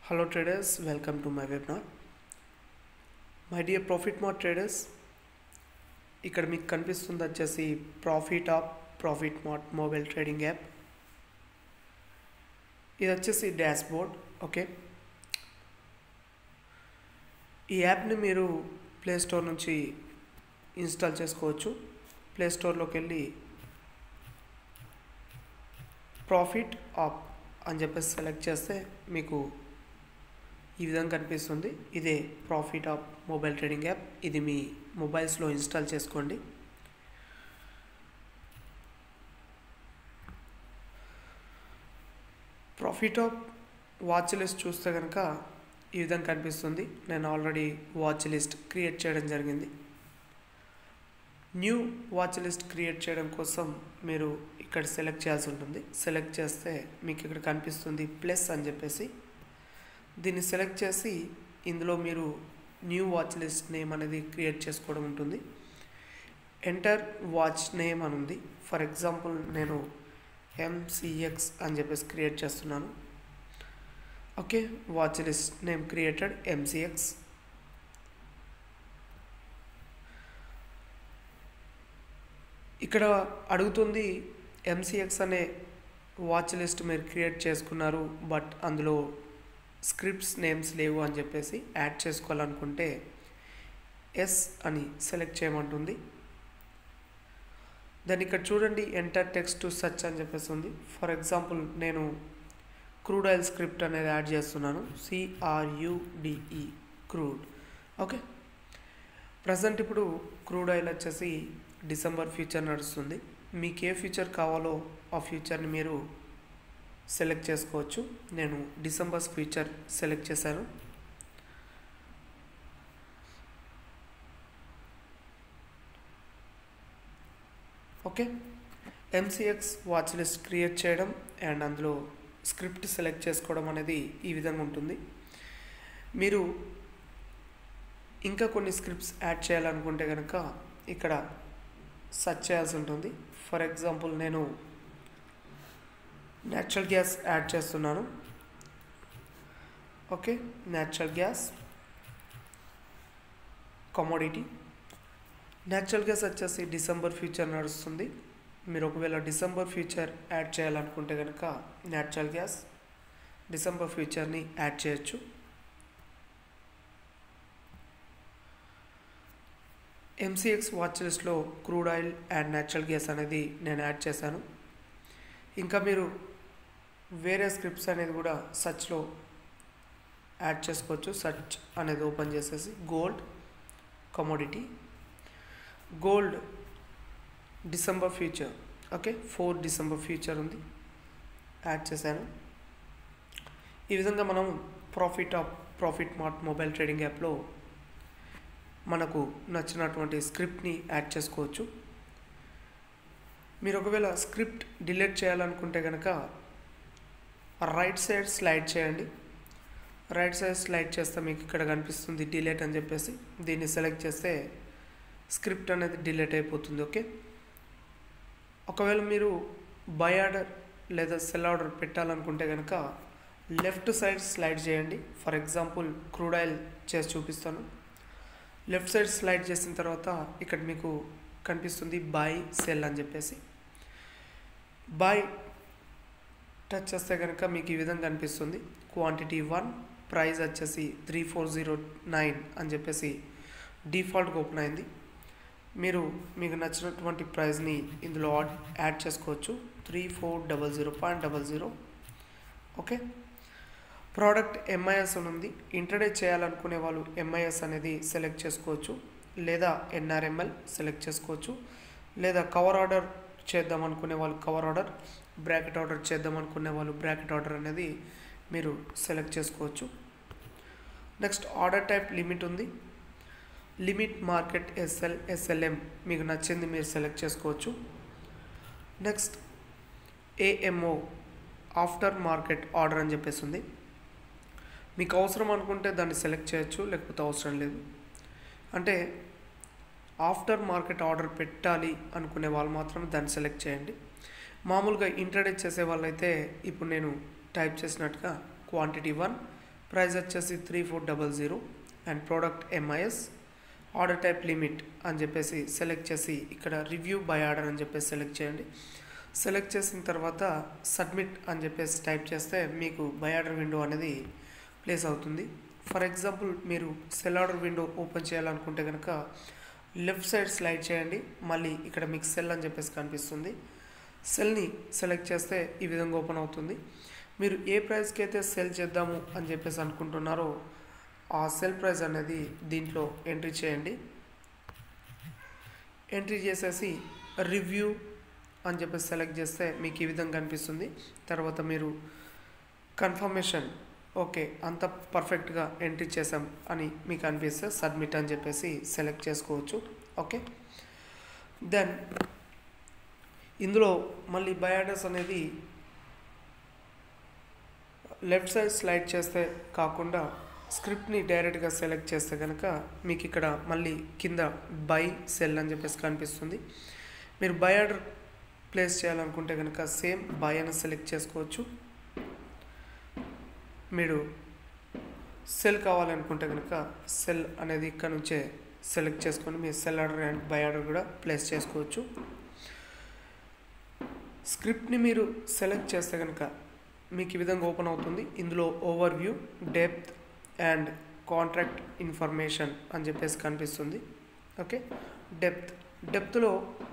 Hello traders, welcome to my webinar. My dear Profit Mart traders ఇక్కడ మీకు కనిపిస్తుంది వచ్చేసి Profit app Profit Mart mobile trading app ఇది వచ్చేసి డాష్ బోర్డ్ ఓకే ఈ యాప్ని మీరు ప్లే స్టోర్ నుంచి ఇన్స్టాల్ చేసుకోవచ్చు ప్లే స్టోర్లోకి వెళ్ళి ప్రాఫిట్ ఆప్ అని చెప్పేసి సెలెక్ట్ చేస్తే మీకు ఈ విధంగా కనిపిస్తుంది ఇదే Profit app mobile trading app ఇది మీ మొబైల్స్లో ఇన్స్టాల్ చేసుకోండి ప్రాఫిట్ ఆప్ వాచ్ లిస్ట్ చూస్తే కనుక ఈ విధంగా కనిపిస్తుంది నేను ఆల్రెడీ వాచ్ లిస్ట్ క్రియేట్ చేయడం జరిగింది న్యూ వాచ్ లిస్ట్ క్రియేట్ చేయడం కోసం మీరు ఇక్కడ సెలెక్ట్ చేయాల్సి ఉంటుంది సెలెక్ట్ చేస్తే మీకు ఇక్కడ కనిపిస్తుంది ప్లస్ అని చెప్పేసి దీన్ని సెలెక్ట్ చేసి ఇందులో మీరు న్యూ వాచ్ లిస్ట్ నేమ్ అనేది క్రియేట్ చేసుకోవడం ఉంటుంది ఎంటర్ వాచ్ నేమ్ అని ఉంది ఫర్ ఎగ్జాంపుల్ నేను ఎంసిఎక్స్ అని చెప్పేసి క్రియేట్ చేస్తున్నాను okay watchlist name created MCX ఇక్కడ అడుగుతుంది ఎంసిఎక్స్ అనే వాచ్ లిస్ట్ మీరు క్రియేట్ చేసుకున్నారు బట్ అందులో స్క్రిప్ట్స్ నేమ్స్ లేవు అని చెప్పేసి యాడ్ చేసుకోవాలనుకుంటే ఎస్ అని సెలెక్ట్ చేయమంటుంది దాన్ని ఇక్కడ చూడండి ఎంటర్ టెక్స్ట్ టు సర్చ్ అని చెప్పేసి ఉంది ఫర్ ఎగ్జాంపుల్ నేను క్రూడ్ ఆయిల్ స్క్రిప్ట్ అనేది యాడ్ చేస్తున్నాను సిఆర్యుడిఈ క్రూడ్ ఓకే ప్రజెంట్ ఇప్పుడు క్రూడ్ ఆయిల్ వచ్చేసి డిసెంబర్ ఫ్యూచర్ నడుస్తుంది మీకు ఏ ఫ్యూచర్ కావాలో ఆ ఫ్యూచర్ని మీరు సెలెక్ట్ చేసుకోవచ్చు నేను డిసెంబర్స్ ఫ్యూచర్ సెలెక్ట్ చేశాను okay MCX watchlist create చేయడం అండ్ అందులో స్క్రిప్ట్ సెలెక్ట్ చేసుకోవడం అనేది ఈ విధంగా ఉంటుంది మీరు ఇంకా కొన్ని స్క్రిప్ట్స్ యాడ్ చేయాలనుకుంటే కనుక ఇక్కడ సెర్చ్ చేయాల్సి ఉంటుంది ఫర్ ఎగ్జాంపుల్ నేను న్యాచురల్ గ్యాస్ యాడ్ చేస్తున్నాను okay natural gas commodity natural gas వచ్చేసి డిసెంబర్ ఫ్యూచర్ నడుస్తుంది మీరు ఒకవేళ డిసెంబర్ ఫ్యూచర్ యాడ్ చేయాలనుకుంటే కనుక న్యాచురల్ గ్యాస్ డిసెంబర్ ఫ్యూచర్ని యాడ్ చేయొచ్చు ఎంసీఎక్స్ వాచ్ లిస్ట్లో crude oil and natural gas అనేది నేను యాడ్ చేశాను ఇంకా మీరు వేరే స్క్రిప్ట్స్ అనేది కూడా సర్చ్లో యాడ్ చేసుకోవచ్చు సర్చ్ అనేది ఓపెన్ చేసేసి gold commodity gold December future okay four December future ఉంది యాడ్ చేశాను ఈ విధంగా మనం Profit of Profit Mart mobile trading యాప్లో మనకు నచ్చినటువంటి స్క్రిప్ట్ని యాడ్ చేసుకోవచ్చు మీరు ఒకవేళ స్క్రిప్ట్ డిలీట్ చేయాలనుకుంటే కనుక రైట్ సైడ్ స్లైడ్ చేయండి రైట్ సైడ్ స్లైడ్ చేస్తే మీకు ఇక్కడ కనిపిస్తుంది డిలీట్ అని చెప్పేసి దీన్ని సెలెక్ట్ చేస్తే స్క్రిప్ట్ అనేది డిలీట్ అయిపోతుంది ఓకే ఒకవేళ మీరు బై ఆర్డర్ లేదా సెల్ ఆర్డర్ పెట్టాలనుకుంటే కనుక లెఫ్ట్ సైడ్ స్లైడ్ చేయండి ఫర్ ఎగ్జాంపుల్ క్రూడ్ ఆయిల్ చేసి చూపిస్తాను లెఫ్ట్ సైడ్ స్లైడ్ చేసిన తర్వాత ఇక్కడ మీకు కనిపిస్తుంది బై సెల్ అని చెప్పేసి బై టచ్ చేస్తే కనుక మీకు ఈ విధంగా కనిపిస్తుంది క్వాంటిటీ వన్ ప్రైస్ వచ్చేసి త్రీ ఫోర్ జీరో నైన్ అని చెప్పేసి డిఫాల్ట్గా ఓపెన్ అయింది మీరు మీకు నచ్చినటువంటి ప్రైస్ని ఇందులో యాడ్ చేసుకోవచ్చు three four double zero point double zero okay product MIS అని ఉంది ఇంట్రడే చేయాలనుకునే వాళ్ళు ఎంఐఎస్ అనేది సెలెక్ట్ చేసుకోవచ్చు లేదా ఎన్ఆర్ఎంఎల్ సెలెక్ట్ చేసుకోవచ్చు లేదా కవర్ ఆర్డర్ చేద్దాం అనుకునే వాళ్ళు కవర్ ఆర్డర్ బ్రాకెట్ ఆర్డర్ చేద్దాం అనుకునే వాళ్ళు బ్రాకెట్ ఆర్డర్ అనేది మీరు సెలెక్ట్ చేసుకోవచ్చు నెక్స్ట్ ఆర్డర్ టైప్ లిమిట్ ఉంది లిమిట్ మార్కెట్ ఎస్ఎల్ ఎస్ఎల్ఎం మీకు నచ్చింది మీరు సెలెక్ట్ చేసుకోవచ్చు next AMO after market order అని చెప్పేసి ఉంది మీకు అవసరం అనుకుంటే దాన్ని సెలెక్ట్ చేయొచ్చు లేకపోతే అవసరం లేదు అంటే ఆఫ్టర్ మార్కెట్ ఆర్డర్ పెట్టాలి అనుకునే వాళ్ళు మాత్రం దాన్ని సెలెక్ట్ చేయండి మామూలుగా ఇంట్రడక్ట్ చేసే వాళ్ళైతే ఇప్పుడు నేను టైప్ చేసినట్టుగా క్వాంటిటీ వన్ ప్రైస్ వచ్చేసి three four double zero and product MIS order type limit అని చెప్పేసి సెలెక్ట్ చేసి ఇక్కడ రివ్యూ బై ఆర్డర్ అని చెప్పేసి సెలెక్ట్ చేయండి సెలెక్ట్ చేసిన తర్వాత సబ్మిట్ అని చెప్పేసి టైప్ చేస్తే మీకు బై ఆర్డర్ విండో అనేది ప్లేస్ అవుతుంది ఫర్ ఎగ్జాంపుల్ మీరు సెల్ ఆర్డర్ విండో ఓపెన్ చేయాలనుకుంటే కనుక లెఫ్ట్ సైడ్ స్లైడ్ చేయండి మళ్ళీ ఇక్కడ మీకు సెల్ అని చెప్పేసి కనిపిస్తుంది సెల్ని సెలెక్ట్ చేస్తే ఈ విధంగా ఓపెన్ అవుతుంది మీరు ఏ ప్రైస్కి అయితే సెల్ చేద్దాము అని చెప్పేసి అనుకుంటున్నారో ఆ సెల్ ప్రైస్ అనేది దీంట్లో ఎంట్రీ చేయండి ఎంట్రీ చేసేసి రివ్యూ అని చెప్పేసి సెలెక్ట్ చేస్తే మీకు ఈ విధంగా కనిపిస్తుంది తర్వాత మీరు కన్ఫర్మేషన్ ఓకే అంత పర్ఫెక్ట్గా ఎంట్రీ చేసాం అని మీకు అనిపిస్తే సబ్మిట్ అని చెప్పేసి సెలెక్ట్ చేసుకోవచ్చు ఓకే దెన్ ఇందులో మళ్ళీ బయాడస్ అనేది లెఫ్ట్ సైడ్ స్లైడ్ చేస్తే కాకుండా స్క్రిప్ట్ని డైరెక్ట్గా సెలెక్ట్ చేస్తే కనుక మీకు ఇక్కడ మళ్ళీ కింద బై సెల్ అని చెప్పేసి కనిపిస్తుంది మీరు బై ఆర్డర్ ప్లేస్ చేయాలనుకుంటే కనుక సేమ్ బై అని సెలెక్ట్ చేసుకోవచ్చు మీరు సెల్ కావాలనుకుంటే కనుక సెల్ అనేది ఇక్కడ నుంచే సెలెక్ట్ చేసుకొని మీ sell order and buy order కూడా ప్లేస్ చేసుకోవచ్చు స్క్రిప్ట్ని మీరు సెలెక్ట్ చేస్తే కనుక మీకు ఈ విధంగా ఓపెన్ అవుతుంది ఇందులో overview depth and contract information అని చెప్పేసి కనిపిస్తుంది ఓకే డెప్త్ డెప్త్లో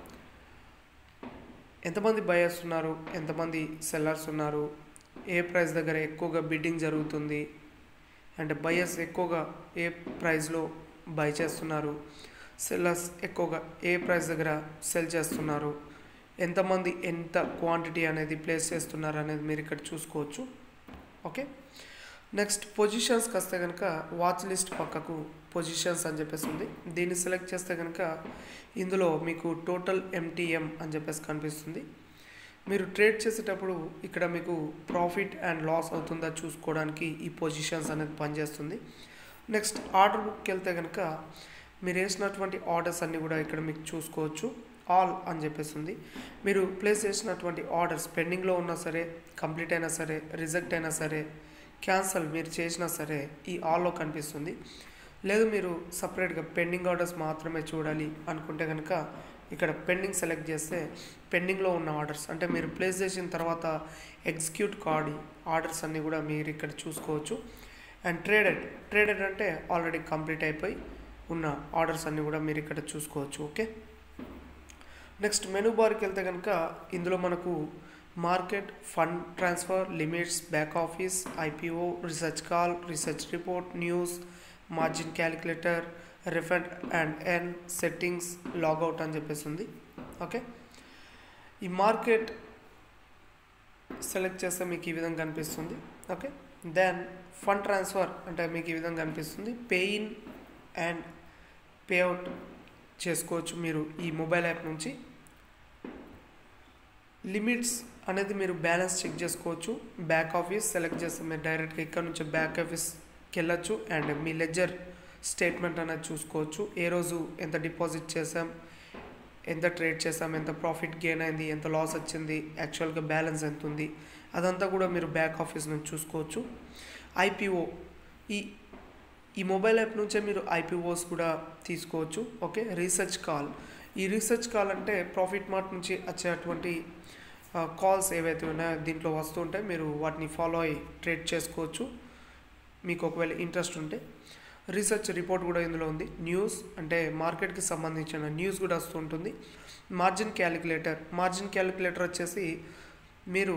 ఎంతమంది బయర్స్ ఉన్నారు ఎంతమంది సెల్లర్స్ ఉన్నారు ఏ ప్రైస్ దగ్గర ఎక్కువగా బిడ్డింగ్ జరుగుతుంది అండ్ బయర్స్ ఎక్కువగా ఏ ప్రైస్లో బై చేస్తున్నారు సెల్లర్స్ ఎక్కువగా ఏ ప్రైస్ దగ్గర సెల్ చేస్తున్నారు ఎంతమంది ఎంత క్వాంటిటీ అనేది ప్లేస్ చేస్తున్నారు అనేది మీరు ఇక్కడ చూసుకోవచ్చు ఓకే నెక్స్ట్ పొజిషన్స్కి వస్తే కనుక వాచ్ లిస్ట్ పక్కకు పొజిషన్స్ అని చెప్పేసి ఉంది దీన్ని సెలెక్ట్ చేస్తే కనుక ఇందులో మీకు టోటల్ ఎంటీఎం అని చెప్పేసి కనిపిస్తుంది మీరు ట్రేడ్ చేసేటప్పుడు ఇక్కడ మీకు ప్రాఫిట్ అండ్ లాస్ అవుతుందా చూసుకోవడానికి ఈ పొజిషన్స్ అనేది పనిచేస్తుంది నెక్స్ట్ ఆర్డర్ బుక్కి వెళ్తే కనుక మీరు వేసినటువంటి ఆర్డర్స్ అన్నీ కూడా ఇక్కడ మీకు చూసుకోవచ్చు ఆల్ అని చెప్పేసి ఉంది మీరు ప్లేస్ చేసినటువంటి ఆర్డర్స్ పెండింగ్లో ఉన్నా సరే కంప్లీట్ అయినా సరే రిజెక్ట్ అయినా సరే క్యాన్సల్ మీరు చేసినా సరే ఈ ఆల్లో కనిపిస్తుంది లేదు మీరు సపరేట్గా పెండింగ్ ఆర్డర్స్ మాత్రమే చూడాలి అనుకుంటే కనుక ఇక్కడ పెండింగ్ సెలెక్ట్ చేస్తే పెండింగ్లో ఉన్న ఆర్డర్స్ అంటే మీరు ప్లేస్ చేసిన తర్వాత ఎగ్జిక్యూట్ కాడి ఆర్డర్స్ అన్నీ కూడా మీరు ఇక్కడ చూసుకోవచ్చు అండ్ ట్రేడెడ్ ట్రేడెడ్ అంటే ఆల్రెడీ కంప్లీట్ అయిపోయి ఉన్న ఆర్డర్స్ అన్నీ కూడా మీరు ఇక్కడ చూసుకోవచ్చు ఓకే నెక్స్ట్ మెనూ బార్కి వెళ్తే కనుక ఇందులో మనకు market fund transfer limits back office IPO research call research report news margin calculator refund and ఎన్ సెట్టింగ్స్ లాగౌట్ అని చెప్పేసి ఉంది ఓకే ఈ మార్కెట్ సెలెక్ట్ చేస్తే మీకు ఈ విధంగా కనిపిస్తుంది ఓకే దెన్ ఫండ్ ట్రాన్స్ఫర్ అంటే మీకు ఈ విధంగా కనిపిస్తుంది పే ఇన్ అండ్ పేఅవుట్ చేసుకోవచ్చు మీరు ఈ మొబైల్ యాప్ నుంచి లిమిట్స్ అనేది మీరు బ్యాలెన్స్ చెక్ చేసుకోవచ్చు బ్యాక్ ఆఫీస్ సెలెక్ట్ చేస్తే మీరు డైరెక్ట్గా ఇక్కడ నుంచి బ్యాక్ ఆఫీస్కి వెళ్ళచ్చు అండ్ మీ లెజర్ స్టేట్మెంట్ అనేది చూసుకోవచ్చు ఏ రోజు ఎంత డిపాజిట్ చేసాం ఎంత ట్రేడ్ చేసాం ఎంత ప్రాఫిట్ గెయిన్ అయింది ఎంత లాస్ వచ్చింది యాక్చువల్గా బ్యాలెన్స్ ఎంత ఉంది అదంతా కూడా మీరు బ్యాక్ ఆఫీస్ నుంచి చూసుకోవచ్చు ఐపీఓ ఈ ఈ మొబైల్ యాప్ నుంచే మీరు ఐపీఓస్ కూడా తీసుకోవచ్చు ఓకే రీసెర్చ్ కాల్ ఈ రీసెర్చ్ కాల్ అంటే ప్రాఫిట్ మార్ట్ నుంచి వచ్చేటువంటి కాల్స్ ఏవైతే ఉన్నాయో దీంట్లో వస్తూ ఉంటాయి మీరు వాటిని ఫాలో అయ్యి ట్రేడ్ చేసుకోవచ్చు మీకు ఒకవేళ ఇంట్రెస్ట్ ఉంటే రీసెర్చ్ రిపోర్ట్ కూడా ఇందులో ఉంది న్యూస్ అంటే మార్కెట్కి సంబంధించిన న్యూస్ కూడా వస్తూ ఉంటుంది మార్జిన్ క్యాలిక్యులేటర్ మార్జిన్ క్యాలిక్యులేటర్ వచ్చేసి మీరు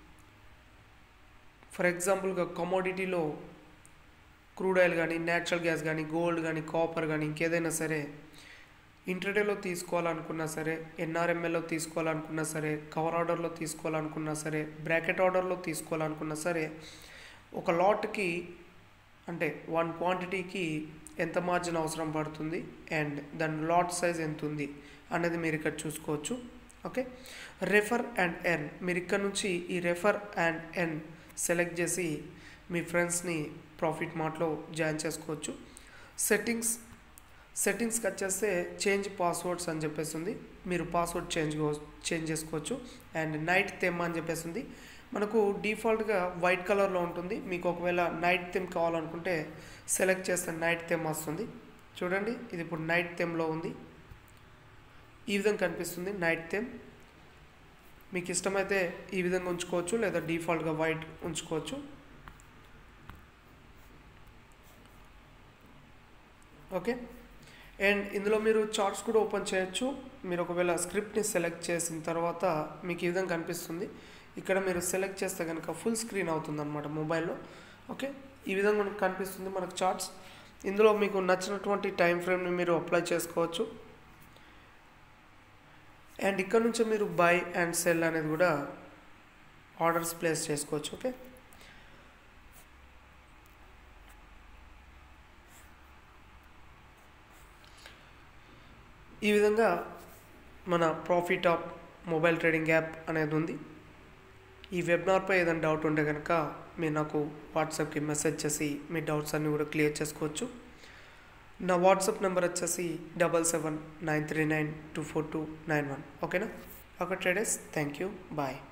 ఫర్ ఎగ్జాంపుల్గా కమోడిటీలో క్రూడ్ ఆయిల్ కానీ న్యాచురల్ గ్యాస్ కానీ గోల్డ్ కానీ కాపర్ కానీ ఇంకేదైనా సరే ఇంటర్డేలో తీసుకోవాలనుకున్నా సరే ఎన్ఆర్ఎంఎల్లో తీసుకోవాలనుకున్నా సరే కవర్ ఆర్డర్లో తీసుకోవాలనుకున్నా సరే బ్రాకెట్ ఆర్డర్లో తీసుకోవాలనుకున్నా సరే ఒక లాట్కి అంటే వన్ క్వాంటిటీకి ఎంత మార్జిన్ అవసరం పడుతుంది అండ్ దాని లాట్ సైజ్ ఎంత ఉంది అనేది మీరు ఇక్కడ చూసుకోవచ్చు ఓకే రెఫర్ అండ్ ఎన్ మీరు ఇక్కడ నుంచి ఈ రెఫర్ అండ్ ఎన్ సెలెక్ట్ చేసి మీ ఫ్రెండ్స్ని ప్రాఫిట్ మార్ట్లో జాయిన్ చేసుకోవచ్చు సెట్టింగ్స్ సెట్టింగ్స్కి వచ్చేస్తే చేంజ్ పాస్వర్డ్స్ అని చెప్పేసి ఉంది మీరు పాస్వర్డ్ చేంజ్ చేంజ్ చేసుకోవచ్చు అండ్ నైట్ తెమ్మ అని చెప్పేసి ఉంది మనకు డిఫాల్ట్గా వైట్ కలర్లో ఉంటుంది మీకు ఒకవేళ నైట్ థెమ్ కావాలనుకుంటే సెలెక్ట్ చేస్తే నైట్ థెమ్ వస్తుంది చూడండి ఇది ఇప్పుడు నైట్ థెమ్లో ఉంది ఈ విధంగా కనిపిస్తుంది నైట్ థెమ్ మీకు ఇష్టమైతే ఈ విధంగా ఉంచుకోవచ్చు లేదా డిఫాల్ట్గా వైట్ ఉంచుకోవచ్చు ఓకే అండ్ ఇందులో మీరు చార్ట్స్ కూడా ఓపెన్ చేయొచ్చు మీరు ఒకవేళ స్క్రిప్ట్ని సెలెక్ట్ చేసిన తర్వాత మీకు ఈ విధంగా కనిపిస్తుంది ఇక్కడ మీరు సెలెక్ట్ చేస్తే కనుక ఫుల్ స్క్రీన్ అవుతుంది అనమాట మొబైల్లో ఓకే ఈ విధంగా మనకు కనిపిస్తుంది మనకు చార్ట్స్ ఇందులో మీకు నచ్చినటువంటి టైం ఫ్రేమ్ని మీరు అప్లై చేసుకోవచ్చు అండ్ ఇక్కడ నుంచి మీరు బై అండ్ సెల్ అనేది కూడా ఆర్డర్స్ ప్లేస్ చేసుకోవచ్చు ఓకే ఈ విధంగా మన Profit of mobile trading app అనేది ఉంది ఈ వెబినార్పై ఏదైనా డౌట్ ఉంటే కనుక మీరు నాకు వాట్సాప్కి మెసేజ్ చేసి మీ డౌట్స్ అన్నీ కూడా క్లియర్ చేసుకోవచ్చు నా వాట్సాప్ నెంబర్ వచ్చేసి double seven nine three nine two four two nine one ఓకేనా ఒక ట్రేడర్స్ థ్యాంక్ యూ బాయ్